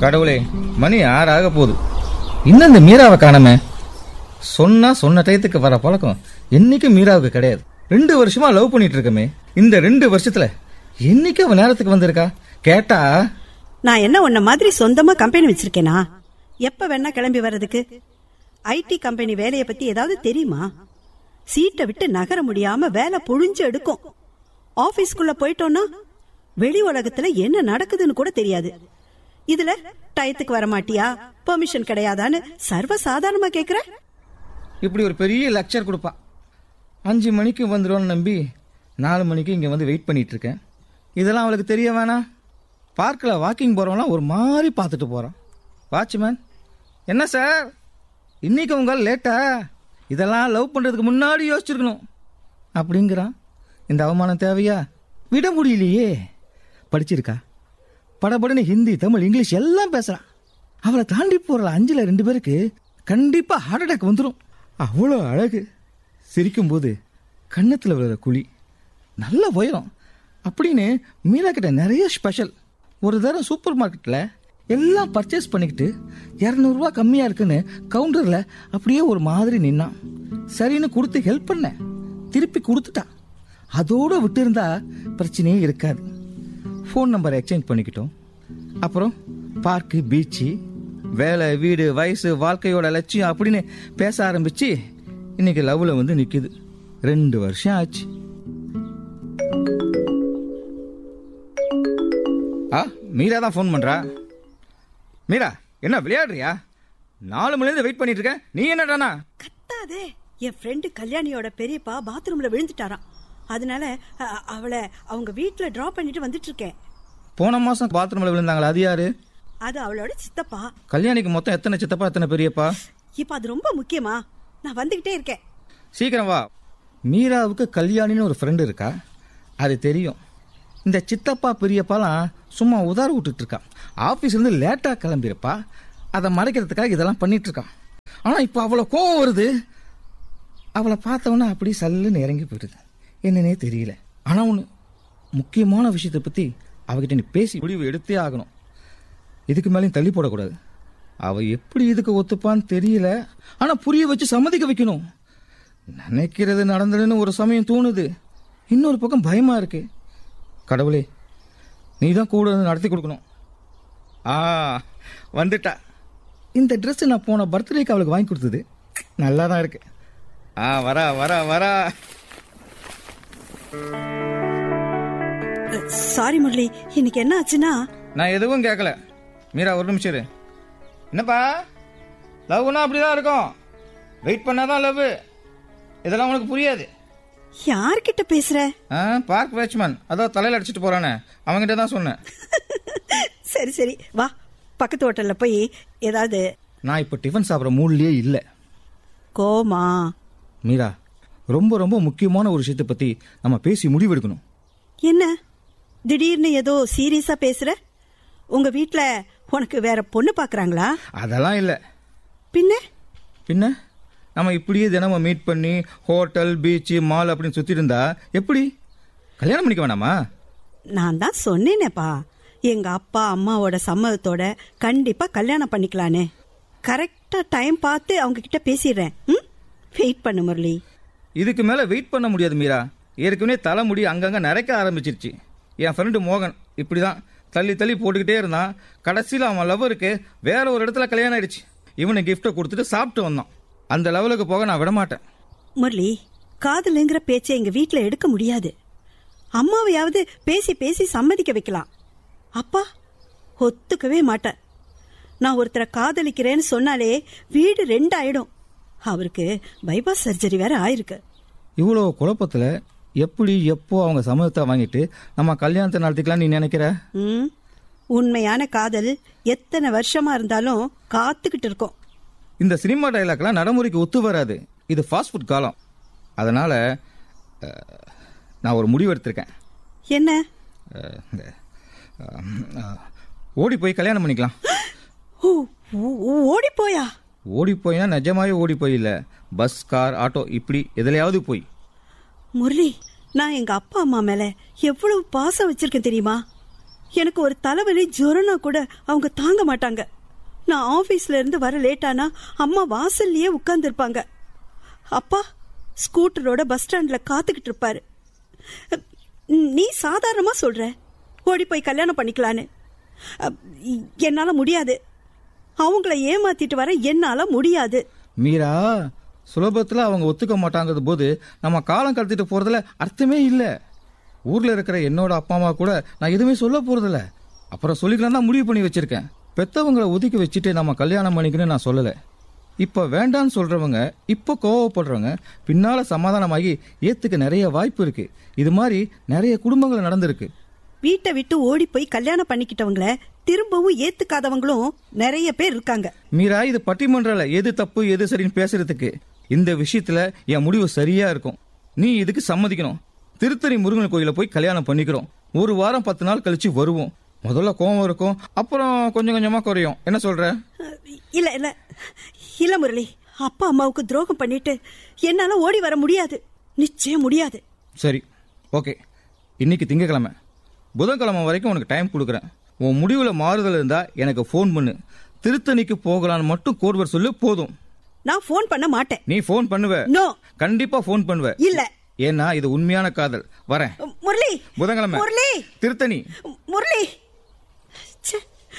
கடவுளே மணி ஆறாக போகுது இன்னும் இந்த மீராவை காணமே சொன்னா சொன்ன டயத்துக்கு வர பழக்கம் என்னைக்கும் மீராவுக்கு கிடையாது ரெண்டு வருஷமா லவ் பண்ணிட்டு இருக்கமே இந்த ரெண்டு வருஷத்துல என்னைக்கு அவன் நேரத்துக்கு வந்திருக்கா கேட்டா நான் என்ன உன்ன மாதிரி சொந்தமா கம்பெனி வச்சிருக்கேனா எப்ப வேணா கிளம்பி வர்றதுக்கு ஐடி கம்பெனி வேலைய பத்தி ஏதாவது தெரியுமா சீட்டை விட்டு நகர முடியாம வேலை புழிஞ்சு எடுக்கும் ஆபீஸ்க்குள்ள போயிட்டோம்னா வெளி உலகத்துல என்ன நடக்குதுன்னு கூட தெரியாது இதுல டயத்துக்கு வர மாட்டியா பெர்மிஷன் கிடையாதான்னு சர்வ சாதாரணமா கேக்குற இப்படி ஒரு பெரிய லெக்சர் கொடுப்பா அஞ்சு மணிக்கு வந்துடும்னு நம்பி நாலு மணிக்கு இங்கே வந்து வெயிட் பண்ணிட்டு இருக்கேன் இதெல்லாம் அவளுக்கு தெரிய வேணாம் பார்க்கில் வாக்கிங் போகிறவங்களாம் ஒரு மாதிரி பார்த்துட்டு போகிறான் வாட்ச்மேன் என்ன சார் இன்னைக்கு உங்கள் லேட்டா இதெல்லாம் லவ் பண்ணுறதுக்கு முன்னாடி யோசிச்சிருக்கணும் அப்படிங்கிறான் இந்த அவமானம் தேவையா விட முடியலையே படிச்சிருக்கா படபடன்னு ஹிந்தி தமிழ் இங்கிலீஷ் எல்லாம் பேசுறான் அவளை தாண்டி போற அஞ்சுல ரெண்டு பேருக்கு கண்டிப்பா ஹார்ட் அட்டாக் வந்துடும் அவ்வளோ அழகு சிரிக்கும்போது கன்னத்துல விழுற குழி நல்ல உயரம் அப்படின்னு மீனா கிட்ட நிறைய ஸ்பெஷல் ஒரு தடவை சூப்பர் மார்க்கெட்ல எல்லாம் பர்ச்சேஸ் பண்ணிக்கிட்டு இரநூறுவா கம்மியா இருக்குன்னு கவுண்டர்ல அப்படியே ஒரு மாதிரி நின்னான் சரின்னு கொடுத்து ஹெல்ப் பண்ணேன் திருப்பி கொடுத்துட்டான் அதோட விட்டு இருந்தா பிரச்சனையே இருக்காது ஃபோன் நம்பர் எக்ஸ்சேஞ்ச் பண்ணிக்கிட்டோம் அப்புறம் பார்க்கு பீச்சு வேலை வீடு வயசு வாழ்க்கையோட லட்சியம் அப்படின்னு பேச ஆரம்பிச்சு இன்னைக்கு லவ்ல வந்து நிக்குது ரெண்டு வருஷம் ஆச்சு ஆ மீரா தான் ஃபோன் பண்றா மீரா என்ன விளையாடுறியா நாலு மணிலேருந்து வெயிட் பண்ணிட்டு இருக்கேன் நீ என்னடானா கத்தாதே என் ஃப்ரெண்டு கல்யாணியோட பெரியப்பா பாத்ரூம்ல விழுந்துட்டாராம் அதனால அ- அவளை அவங்க வீட்ல டிராப் பண்ணிட்டு வந்துட்டு இருக்கேன் போன மாசம் பாத்ரூம்ல விழுந்தாங்களா அது யாரு அது அவளோட சித்தப்பா கல்யாணிக்கு மொத்தம் எத்தனை சித்தப்பா எத்தனை பெரியப்பா இப்ப அது ரொம்ப முக்கியமா நான் வந்துகிட்டே இருக்கேன் சீக்கிரம் வா மீராவுக்கு கல்யாணின்னு ஒரு ஃப்ரெண்டு இருக்கா அது தெரியும் இந்த சித்தப்பா பெரியப்பாலாம் சும்மா உதார விட்டுட்டு இருக்கான் ஆஃபீஸ்லேருந்து லேட்டாக கிளம்பியிருப்பா அதை மறைக்கிறதுக்காக இதெல்லாம் பண்ணிட்டு இருக்கான் ஆனால் இப்போ அவ்வளோ கோவம் வருது அவளை பார்த்தவொன்னே அப்படி சல்லுன்னு இறங்கி போயிடுது என்னன்னே தெரியல ஆனால் ஒன்று முக்கியமான விஷயத்தை பற்றி அவகிட்ட நீ பேசி முடிவு எடுத்தே ஆகணும் இதுக்கு மேலேயும் தள்ளி போடக்கூடாது அவ எப்படி இதுக்கு ஒத்துப்பான்னு தெரியல ஆனா புரிய வச்சு சம்மதிக்க வைக்கணும் நினைக்கிறது நடந்ததுன்னு ஒரு சமயம் தோணுது இன்னொரு பக்கம் பயமா இருக்கு கடவுளே நீ தான் கூட இருந்து நடத்தி கொடுக்கணும் ஆ வந்துட்டா இந்த Dress நான் போன பர்த்டேக்கு அவளுக்கு வாங்கி கொடுத்தது நல்லா தான் இருக்கு ஆ வரா வரா வரா சாரி முரளி இன்னைக்கு என்ன ஆச்சுன்னா நான் எதுவும் கேட்கல மீரா ஒரு நிமிஷம் இரு என்னப்பா லவ்னா அப்படிதான் இருக்கும் வெயிட் பண்ணாதான் லவ் இதெல்லாம் உனக்கு புரியாது யார்கிட்ட பேசுற ஆ பார்க் வாட்ச்மேன் அதான் தலையில அடிச்சிட்டு போறானே அவன்கிட்ட தான் சொன்னேன் சரி சரி வா பக்கத்து ஹோட்டல்ல போய் ஏதாவது நான் இப்போ டிஃபன் சாப்பிட்ற மூட்லயே இல்லை கோமா மீரா ரொம்ப ரொம்ப முக்கியமான ஒரு விஷயத்தை பத்தி நம்ம பேசி முடிவெடுக்கணும் என்ன திடீர்னு ஏதோ சீரியஸா பேசுற உங்க வீட்ல உனக்கு வேற பொண்ணு பாக்குறாங்களா அதெல்லாம் இல்லை பின்ன பின்ன நம்ம இப்படியே தினமும் மீட் பண்ணி ஹோட்டல் பீச்சு மால் அப்படின்னு சுத்திட்டு இருந்தா எப்படி கல்யாணம் பண்ணிக்க வேணாமா நான் தான் சொன்னேனேப்பா எங்க அப்பா அம்மாவோட சம்மதத்தோட கண்டிப்பா கல்யாணம் பண்ணிக்கலானே கரெக்டா டைம் பார்த்து அவங்க கிட்ட பேசிடுறேன் ம் வெயிட் பண்ணு முரளி இதுக்கு மேல வெயிட் பண்ண முடியாது மீரா ஏற்கனவே தலைமுடி அங்கங்க நரைக்க ஆரம்பிச்சிருச்சு என் ஃப்ரெண்டு மோகன் இப்படிதான் தள்ளி தள்ளி போட்டுக்கிட்டே இருந்தான் கடைசியில் அவன் லவ்வருக்கு வேற ஒரு இடத்துல கல்யாணம் ஆயிடுச்சு இவனை கிஃப்ட்டை கொடுத்துட்டு சாப்பிட்டு வந்தான் அந்த லெவலுக்கு போக நான் விட மாட்டேன் முரளி காதலுங்கிற பேச்சை எங்க வீட்ல எடுக்க முடியாது அம்மாவையாவது பேசி பேசி சம்மதிக்க வைக்கலாம் அப்பா ஒத்துக்கவே மாட்டார் நான் ஒருத்தரை காதலிக்கிறேன்னு சொன்னாலே வீடு ரெண்டு ஆயிடும் அவருக்கு பைபாஸ் சர்ஜரி வேற ஆயிருக்கு இவ்வளோ குழப்பத்தில் எப்படி எப்போ அவங்க சம்மதத்தை வாங்கிட்டு நம்ம கல்யாணத்தை நடத்திக்கலாம் நீ நினைக்கிற ம் உண்மையான காதல் எத்தனை வருஷமா இருந்தாலும் காத்துக்கிட்டு இருக்கோம் இந்த சினிமா டைலாக்லாம் நடைமுறைக்கு ஒத்து வராது இது ஃபாஸ்ட் ஃபுட் காலம் அதனால அஹ், நான் ஒரு முடிவு எடுத்திருக்கேன் என்ன அஹ், இந்த, அஹ், ஓடி போய் கல்யாணம் பண்ணிக்கலாம் ஓ, ஓ- ஓடி போயா ஓடி போய்னா நிஜமாவே ஓடி போய் இல்ல பஸ் கார் ஆட்டோ இப்படி எதுலயாவது போய் முரளி நான் எங்க அப்பா அம்மா மேல எவ்வளவு பாசம் வச்சிருக்கேன் தெரியுமா எனக்கு ஒரு தலைவலி ஜுரம்னா கூட அவங்க தாங்க மாட்டாங்க நான் ஆபீஸ்ல இருந்து வர லேட்டானா அம்மா வாசல்லயே உட்கார்ந்துருப்பாங்க அப்பா ஸ்கூட்டரோட பஸ் ஸ்டாண்ட்ல காத்துக்கிட்டு இருப்பாரு நீ சாதாரணமா சொல்ற ஓடி போய் கல்யாணம் பண்ணிக்கலான்னு அ, என்னால முடியாது அவங்கள ஏமாத்திட்டு வர என்னால முடியாது மீரா சுலபத்துல அவங்க ஒத்துக்க மாட்டாங்கிறது போது நம்ம காலம் கடத்திட்டு போறதுல அர்த்தமே இல்ல ஊர்ல இருக்கிற என்னோட அப்பா அம்மா கூட நான் எதுவுமே சொல்ல போறதில்ல அப்புறம் சொல்லிக்கலாம் தான் முடிவு பண்ணி வச்சிருக்கேன் பெத்தவங்களை ஒதுக்கி வச்சுட்டு நம்ம கல்யாணம் பண்ணிக்கணும்னு நான் சொல்லல இப்ப வேண்டான்னு சொல்றவங்க இப்ப கோவப்படுறவங்க பின்னால சமாதானமாகி ஏத்துக்க நிறைய வாய்ப்பு இருக்கு இது மாதிரி நிறைய குடும்பங்கள் நடந்திருக்கு வீட்டை விட்டு ஓடி போய் கல்யாணம் பண்ணிக்கிட்டவங்கள திரும்பவும் ஏத்துக்காதவங்களும் நிறைய பேர் இருக்காங்க மீரா இது பட்டிமன்றல எது தப்பு எது சரின்னு பேசுறதுக்கு இந்த விஷயத்துல என் முடிவு சரியா இருக்கும் நீ இதுக்கு சம்மதிக்கணும் திருத்தணி முருகன் கோயில போய் கல்யாணம் பண்ணிக்கிறோம் ஒரு வாரம் பத்து நாள் கழிச்சு வருவோம் முதல்ல கோவம் இருக்கும் அப்புறம் கொஞ்சம் கொஞ்சமா குறையும் என்ன சொல்ற இல்ல இல்ல இல்ல முரளி அப்பா அம்மாவுக்கு துரோகம் பண்ணிட்டு என்னால ஓடி வர முடியாது நிச்சயம் முடியாது சரி ஓகே இன்னைக்கு திங்கக்கிழமை புதன்கிழமை வரைக்கும் உனக்கு டைம் கொடுக்குறேன் உன் முடிவுல மாறுதல் இருந்தா எனக்கு ஃபோன் பண்ணு திருத்தணிக்கு போகலான்னு மட்டும் கோர்வர் சொல்லு போதும் நான் ஃபோன் பண்ண மாட்டேன் நீ ஃபோன் பண்ணுவ நோ கண்டிப்பா ஃபோன் பண்ணுவ இல்ல ஏன்னா இது உண்மையான காதல் வரேன் முரளி புதன்கிழமை முரளி திருத்தணி முரளி ச்சே.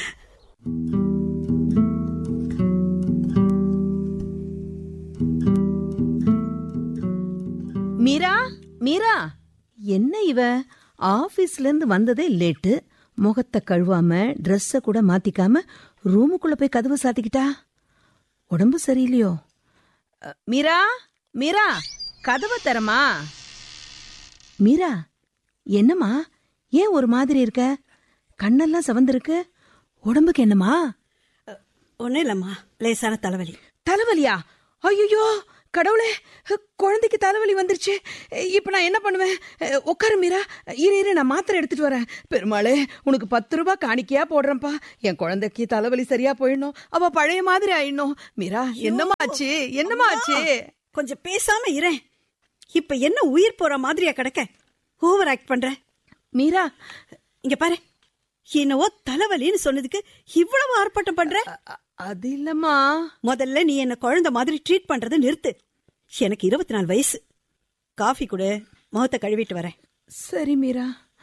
மீரா மீரா என்ன இவ ஆபீஸ்ல இருந்து வந்ததே லேட்டு முகத்தை கழுவாம ட்ரெஸ்ஸ கூட மாத்திக்காம ரூமுக்குள்ள போய் கதவு சாத்திக்கிட்டா உடம்பு சரியில்லையோ அ, மீரா மீரா கதவை தரமா மீரா என்னம்மா ஏன் ஒரு மாதிரி இருக்க கண்ணெல்லாம் சவந்திருக்கு உடம்புக்கு என்னம்மா ஒண்ணும் இல்லம்மா லேசான தலைவலி தலைவலியா ஐயோ கடவுளே குழந்தைக்கு தலைவலி வந்துருச்சு இப்ப நான் என்ன பண்ணுவேன் உட்காரு மீரா இரு இரு நான் மாத்திரை எடுத்துட்டு வரேன் பெருமாளே உனக்கு பத்து ரூபாய் காணிக்கையா போடுறேன்ப்பா என் குழந்தைக்கு தலைவலி சரியா போயிடணும் அவ பழைய மாதிரி ஆயிடணும் மீரா என்னம்மா ஆச்சு என்னம்மா ஆச்சு கொஞ்சம் பேசாம இரேன் இப்ப என்ன உயிர் போற மாதிரியா கிடக்க ஓவர் ஆக்ட் பண்ற மீரா இங்க பாரு என்னவோ தலைவலின்னு சொன்னதுக்கு இவ்வளவு ஆர்ப்பாட்டம் பண்ற அ- அது இல்லம்மா முதல்ல நீ என்ன குழந்தை மாதிரி ட்ரீட் பண்றதை நிறுத்து எனக்கு இருபத்தி நாலு வயசு காஃபி கொடு முகத்தை கழுவிட்டு வரேன் சரி மீரா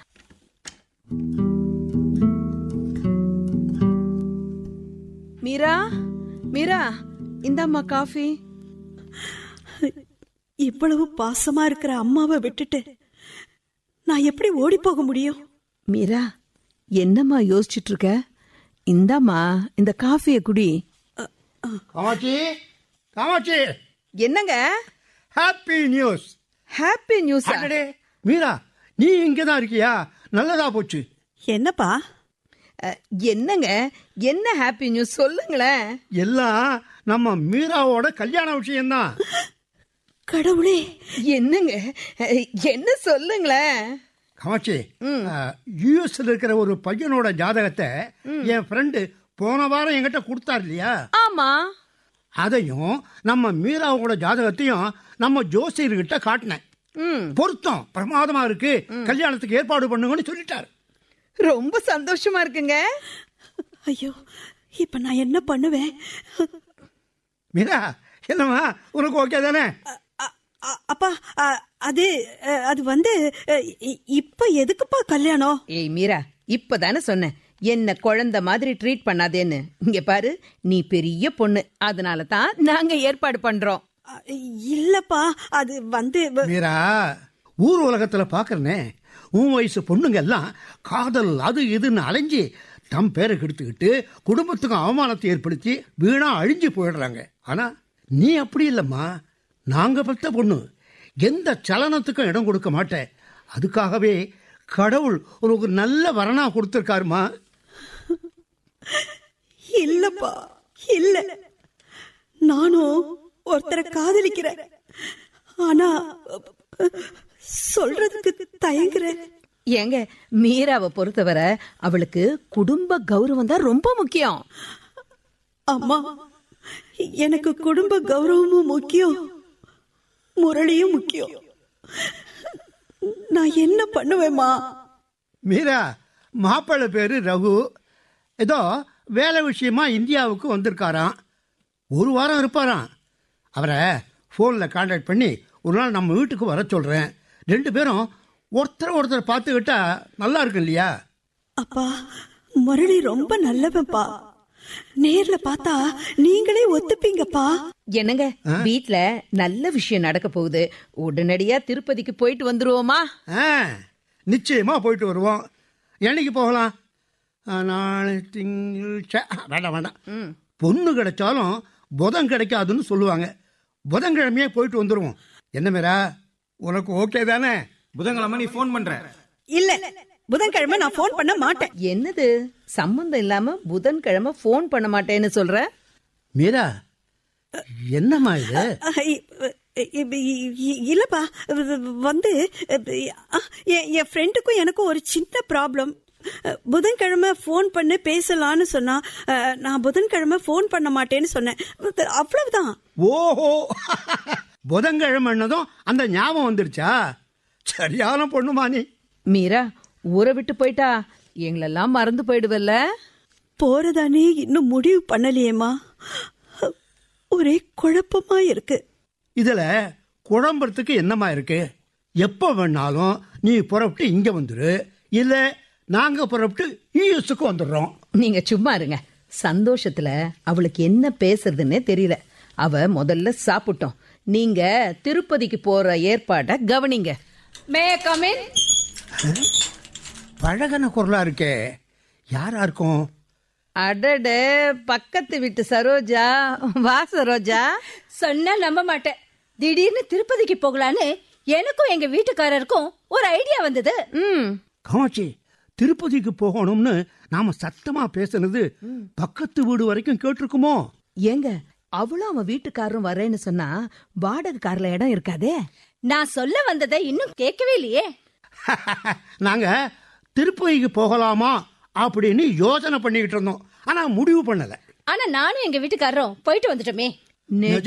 மீரா மீரா இந்தாம்மா காஃபி இவ்வளவு பாசமா இருக்கிற அம்மாவை விட்டுட்டு நான் எப்படி ஓடி போக முடியும் மீரா என்னம்மா யோசிச்சுட்டு இருக்க இந்தாம்மா இந்த காஃபிய குடி காமாட்சி காமாட்சி என்னங்க ஹாப்பி நியூஸ் ஹாப்பி நியூஸ் அடடே மீரா நீ இங்கே தான் இருக்கியா நல்லதா போச்சு என்னப்பா என்னங்க என்ன ஹாப்பி நியூஸ் சொல்லுங்களேன் எல்லாம் நம்ம மீராவோட கல்யாண விஷயம்தான் கடவுளே என்னங்க அஹ், என்ன சொல்லுங்களேன் காமாட்சி யூஎஸ்ல இருக்கிற ஒரு பையனோட ஜாதகத்தை என் ஃப்ரெண்டு போன வாரம் என்கிட்ட கொடுத்தார் இல்லையா ஆமா அதையும் நம்ம மீராவோட ஜாதகத்தையும் நம்ம ஜோசியர்கிட்ட காட்டினேன் ம் பொருத்தம் பிரமாதமா இருக்கு கல்யாணத்துக்கு ஏற்பாடு பண்ணுங்கன்னு சொல்லிட்டாரு ரொம்ப சந்தோஷமா இருக்குங்க ஐயோ இப்ப நான் என்ன பண்ணுவேன் மீரா என்னம்மா உனக்கு ஓகே தானே அ- அ- அப்பா அ, அது அ, அது வந்து அ, இ- இப்ப எதுக்குப்பா கல்யாணம் ஏய் மீரா இப்பதானே சொன்னேன் என்ன குழந்தை மாதிரி ட்ரீட் பண்ணாதேன்னு இங்க பாரு நீ பெரிய பொண்ணு அதனால தான் நாங்க ஏற்பாடு பண்றோம் அ, இல்லப்பா அது வந்து வ- மீரா ஊர் உலகத்துல பாக்குறனே உன் வயசு பொண்ணுங்க எல்லாம் காதல் அது இதுன்னு அலைஞ்சு தம் பேரை கெடுத்துக்கிட்டு குடும்பத்துக்கும் அவமானத்தை ஏற்படுத்தி வீணா அழிஞ்சு போயிடுறாங்க ஆனா நீ அப்படி இல்லம்மா நாங்க பெத்த பொண்ணு எந்த சலனத்துக்கும் இடம் கொடுக்க மாட்டேன் அதுக்காகவே கடவுள் உனக்கு நல்ல வரனா கொடுத்துருக்காருமா இல்லப்பா இல்ல நானும் ஒருத்தரை காதலிக்கிறேன் ஆனா சொல்றதுக்கு தயங்குறேன் ஏங்க மீராவை பொறுத்தவரை அவளுக்கு குடும்ப கௌரவம் தான் ரொம்ப முக்கியம் அம்மா எனக்கு குடும்ப கௌரவமும் முக்கியம் முரளியும் முக்கியம் நான் என்ன பண்ணுவேம்மா மீரா மாப்பிள்ளை பேரு ரகு ஏதோ வேலை விஷயமா இந்தியாவுக்கு வந்திருக்காராம் ஒரு வாரம் இருப்பாராம் அவரை ஃபோனில் காண்டாக்ட் பண்ணி ஒரு நாள் நம்ம வீட்டுக்கு வர சொல்கிறேன் ரெண்டு பேரும் ஒருத்தர் ஒருத்தர் பார்த்துக்கிட்டா நல்லா இருக்கும் இல்லையா அப்பா முரளி ரொம்ப நல்லவன்ப்பா நேர்ல பார்த்தா நீங்களே ஒத்துப்பீங்கப்பா என்னங்க வீட்ல நல்ல விஷயம் நடக்க போகுது உடனடியா திருப்பதிக்கு போயிட்டு வந்துருவோமா ஆ நிச்சயமா போயிட்டு வருவோம் என்னைக்கு போகலாம் ஆ, நாளை திங்கள் ச- ஆ, வேண்டாம் வேண்டாம் பொண்ணு கிடைச்சாலும் புதன் கிடைக்காதுன்னு சொல்லுவாங்க புதன்கிழமையே போயிட்டு வந்துடுவோம் என்ன மேரா உனக்கு ஓகே தானே புதன்கிழமை நீ ஃபோன் பண்ற இல்ல புதன்கிழமை நான் ஃபோன் பண்ண மாட்டேன் என்னது சம்பந்தம் இல்லாம புதன்கிழமை ஃபோன் பண்ண மாட்டேன்னு சொல்ற மீரா என்னம்மா இது அஹ், இ- இ- இ- இல்லப்பா வந்து அஹ், என் என் ஃப்ரெண்டுக்கும் எனக்கும் ஒரு சின்ன ப்ராப்ளம் புதன்கிழமை ஃபோன் பண்ணி பேசலான்னு சொன்னா அஹ், நான் புதன்கிழமை ஃபோன் பண்ண மாட்டேன்னு சொன்னேன் அவ்வளவுதான் ஓஹோ புதன்கிழமைன்னதும் அந்த ஞாபகம் வந்துருச்சா சரியான பொண்ணுமா நீ மீரா ஊரை விட்டு போயிட்டா எங்களெல்லாம் மறந்து போயிடுவல்ல போறதானே இன்னும் முடிவு பண்ணலையேம்மா ஒரே குழப்பமா இருக்கு இதுல குழம்புறதுக்கு என்னம்மா இருக்கு எப்ப வேணாலும் நீ புறப்பட்டு இங்க வந்துரு இல்ல நாங்க புறப்பட்டு யூஎஸ்க்கு வந்துடுறோம் நீங்க சும்மா இருங்க சந்தோஷத்துல அவளுக்கு என்ன பேசுறதுன்னே தெரியல அவ முதல்ல சாப்பிட்டோம் நீங்க திருப்பதிக்கு போற ஏற்பாட கவனிங்க மே கமின் பழகன குரலா இருக்கே யாரா இருக்கும் அடட பக்கத்து வீட்டு சரோஜா வா சரோஜா சொன்னா நம்ப மாட்டேன் திடீர்னு திருப்பதிக்கு போகலான்னு எனக்கும் எங்க வீட்டுக்காரருக்கும் ஒரு ஐடியா வந்தது ம் காமாட்சி திருப்பதிக்கு போகணும்னு நாம சத்தமா பேசுனது பக்கத்து வீடு வரைக்கும் கேட்டிருக்குமோ ஏங்க அவளும் அவன் வீட்டுக்காரரும் வரேன்னு சொன்னா வாடகை கார்ல இடம் இருக்காதே நான் சொல்ல வந்ததை இன்னும் கேட்கவே இல்லையே நாங்க திருப்பதிக்கு போகலாமா அப்படின்னு யோசனை பண்ணிக்கிட்டு இருந்தோம் ஆனா முடிவு பண்ணல ஆனா நானும் எங்க வீட்டுக்காரரும் போயிட்டு வந்துட்டோமே நிஜ